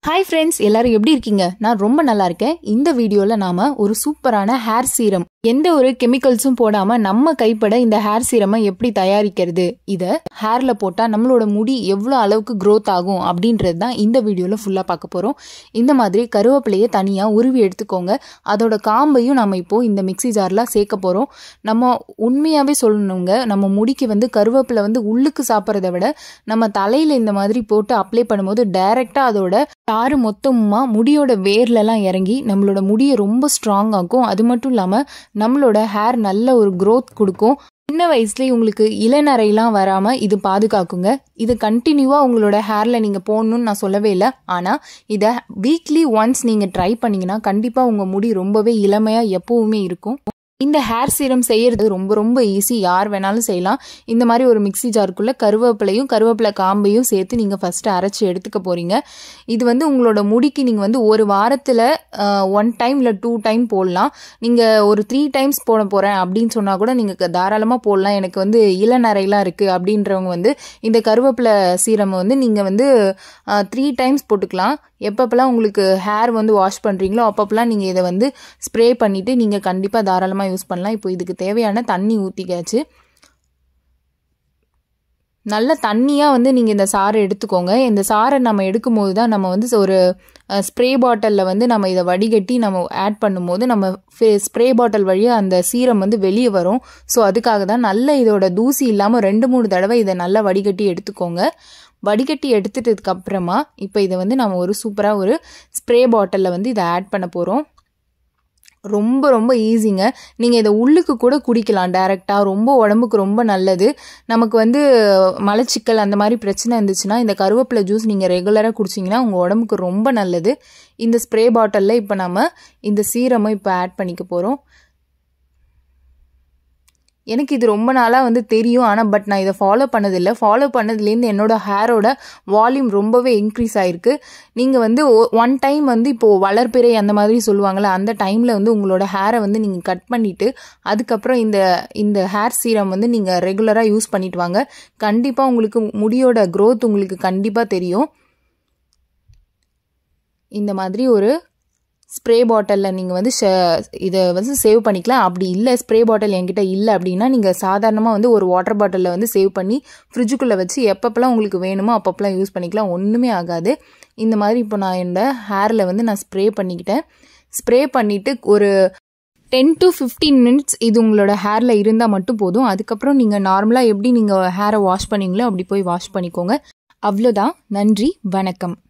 hi friends எல்லாரும் எப்படி இருக்கீங்க நான் ரொம்ப நல்லா இருக்கேன் இந்த வீடியோவில் நாம ஒரு சூப்பரான ஹேர் சீரம் எந்த ஒரு கெமிக்கல்ஸும் போடாம நம்ம கைப்பட இந்த ஹேர் சீரமை எப்படி தயாரிக்கிறது இதை ஹேர்ல போட்டால் நம்மளோட முடி எவ்வளோ அளவுக்கு க்ரோத் ஆகும் அப்படின்றது தான் இந்த வீடியோவில் ஃபுல்லாக பார்க்க போகிறோம் இந்த மாதிரி கருவேப்பிலையை தனியாக உருவி எடுத்துக்கோங்க அதோட காம்பையும் நம்ம இப்போ இந்த மிக்ஸி ஜாரில் சேர்க்க போகிறோம் நம்ம உண்மையாகவே சொல்லணுங்க நம்ம முடிக்கு வந்து கருவேப்பிலை வந்து உள்ளுக்கு சாப்பிட்றத விட நம்ம தலையில் இந்த மாதிரி போட்டு அப்ளை பண்ணும்போது டைரெக்டாக அதோட சாறு மொத்தமாக முடியோட வேர்லலாம் இறங்கி நம்மளோட முடியை ரொம்ப ஸ்ட்ராங் ஆக்கும் அது மட்டும் இல்லாமல் நம்மளோட ஹேர் நல்ல ஒரு growth கொடுக்கும் சின்ன வயசுலேயே உங்களுக்கு இளநரையெல்லாம் வராமல் இது பாதுகாக்குங்க இது கண்டினியூவாக உங்களோட ஹேரில் நீங்கள் போடணும்னு நான் சொல்லவே இல்லை ஆனால் இதை வீக்லி ஒன்ஸ் நீங்கள் ட்ரை பண்ணிங்கன்னா கண்டிப்பாக உங்கள் முடி ரொம்பவே இளமையாக எப்போவுமே இருக்கும் இந்த ஹேர் சீரம் செய்யறது ரொம்ப ரொம்ப ஈஸி யார் வேணாலும் செய்யலாம் இந்த மாதிரி ஒரு மிக்ஸி ஜாருக்குள்ளே கருவேப்பிலையும் கருவேப்பிலை காம்பையும் சேர்த்து நீங்கள் ஃபஸ்ட்டு அரைச்சி எடுத்துக்க போகிறீங்க இது வந்து உங்களோட முடிக்கு நீங்கள் வந்து ஒரு வாரத்தில் ஒன் டைம் இல்லை டூ டைம் போடலாம் நீங்கள் ஒரு த்ரீ டைம்ஸ் போட போகிறேன் அப்படின்னு சொன்னால் கூட நீங்கள் தாராளமாக போடலாம் எனக்கு வந்து இளநரைலாம் இருக்குது அப்படின்றவங்க வந்து இந்த கருவேப்பிலை சீரம் வந்து நீங்கள் வந்து த்ரீ டைம்ஸ் போட்டுக்கலாம் எப்பப்பெல்லாம் உங்களுக்கு ஹேர் வந்து வாஷ் பண்ணுறீங்களோ அப்பப்பெல்லாம் நீங்கள் இதை வந்து ஸ்ப்ரே பண்ணிவிட்டு நீங்கள் கண்டிப்பாக தாராளமாக யூஸ் பண்ணலாம் இப்போ இதுக்கு தேவையான தண்ணி ஊற்றிக்காச்சு நல்ல தண்ணியாக வந்து நீங்கள் இந்த சாறை எடுத்துக்கோங்க இந்த சாறை நம்ம எடுக்கும்போது தான் நம்ம வந்து ஒரு ஸ்ப்ரே பாட்டிலில் வந்து நம்ம இதை வடிகட்டி நம்ம ஆட் பண்ணும்போது நம்ம ஸ்ப்ரே பாட்டில் வழியாக அந்த சீரம் வந்து வெளியே வரும் ஸோ அதுக்காக தான் நல்ல இதோட தூசி இல்லாமல் ரெண்டு மூணு தடவை இதை நல்லா வடிகட்டி எடுத்துக்கோங்க வடிகட்டி எடுத்துட்டதுக்கு அப்புறமா இப்போ இதை வந்து நம்ம ஒரு சூப்பராக ஒரு ஸ்ப்ரே பாட்டிலில் வந்து இதை ஆட் பண்ண போகிறோம் ரொம்ப ரொம்ப ஈஸிங்க நீங்கள் இதை உள்ளுக்கு கூட குடிக்கலாம் டைரெக்டாக ரொம்ப உடம்புக்கு ரொம்ப நல்லது நமக்கு வந்து மலச்சிக்கல் அந்த மாதிரி பிரச்சனை இருந்துச்சுன்னா இந்த கருவேப்பிலை ஜூஸ் நீங்கள் ரெகுலராக குடிச்சிங்கன்னா உங்கள் உடம்புக்கு ரொம்ப நல்லது இந்த ஸ்ப்ரே பாட்டிலில் இப்போ நம்ம இந்த சீரமை இப்போ ஆட் பண்ணிக்க போகிறோம் எனக்கு இது ரொம்ப நாளாக வந்து தெரியும் ஆனால் பட் நான் இதை ஃபாலோ பண்ணதில்லை ஃபாலோ பண்ணதுலேருந்து என்னோட ஹேரோட வால்யூம் ரொம்பவே இன்க்ரீஸ் ஆகிருக்கு நீங்கள் வந்து ஒன் டைம் வந்து இப்போது வளர்ப்பிறை அந்த மாதிரி சொல்லுவாங்கள்ல அந்த டைமில் வந்து உங்களோட ஹேரை வந்து நீங்கள் கட் பண்ணிவிட்டு அதுக்கப்புறம் இந்த இந்த ஹேர் சீரம் வந்து நீங்கள் ரெகுலராக யூஸ் பண்ணிட்டு வாங்க கண்டிப்பாக உங்களுக்கு முடியோட க்ரோத் உங்களுக்கு கண்டிப்பாக தெரியும் இந்த மாதிரி ஒரு ஸ்ப்ரே பாட்டிலில் நீங்கள் வந்து இதை வந்து சேவ் பண்ணிக்கலாம் அப்படி இல்லை ஸ்ப்ரே பாட்டில் என்கிட்ட இல்லை அப்படின்னா நீங்கள் சாதாரணமாக வந்து ஒரு வாட்டர் பாட்டிலில் வந்து சேவ் பண்ணி ஃப்ரிட்ஜுக்குள்ளே வச்சு எப்பப்பெல்லாம் உங்களுக்கு வேணுமோ அப்பப்பெல்லாம் யூஸ் பண்ணிக்கலாம் ஒன்றுமே ஆகாது இந்த மாதிரி இப்போ நான் என்னோட ஹேரில் வந்து நான் ஸ்ப்ரே பண்ணிக்கிட்டேன் ஸ்ப்ரே பண்ணிவிட்டு ஒரு டென் டு ஃபிஃப்டீன் மினிட்ஸ் இது உங்களோட ஹேரில் இருந்தால் மட்டும் போதும் அதுக்கப்புறம் நீங்கள் நார்மலாக எப்படி நீங்கள் ஹேரை வாஷ் பண்ணீங்களோ அப்படி போய் வாஷ் பண்ணிக்கோங்க அவ்வளோதான் நன்றி வணக்கம்